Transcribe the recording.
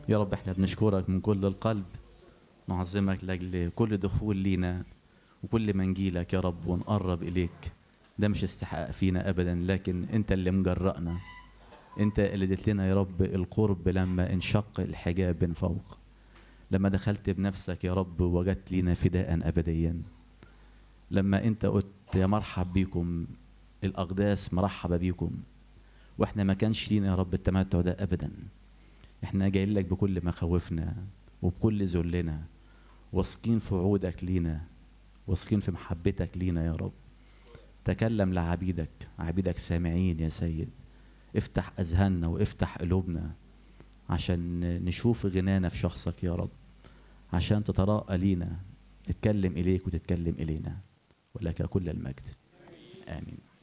يا رب احنا بنشكرك من كل القلب نعظمك لاجل كل دخول لينا وكل ما نجيلك يا رب ونقرب اليك ده مش استحقاق فينا ابدا لكن انت اللي مجرأنا انت اللي اديت لنا يا رب القرب لما انشق الحجاب من فوق لما دخلت بنفسك يا رب وجدت لينا فداء ابديا لما انت قلت يا مرحب بيكم الاقداس مرحبا بيكم واحنا ما كانش لينا يا رب التمتع ده ابدا احنا جايين لك بكل مخاوفنا وبكل ذلنا واثقين في وعودك لينا واثقين في محبتك لينا يا رب تكلم لعبيدك عبيدك سامعين يا سيد افتح اذهاننا وافتح قلوبنا عشان نشوف غنانا في شخصك يا رب عشان تتراءى لينا نتكلم اليك وتتكلم الينا ولك كل المجد امين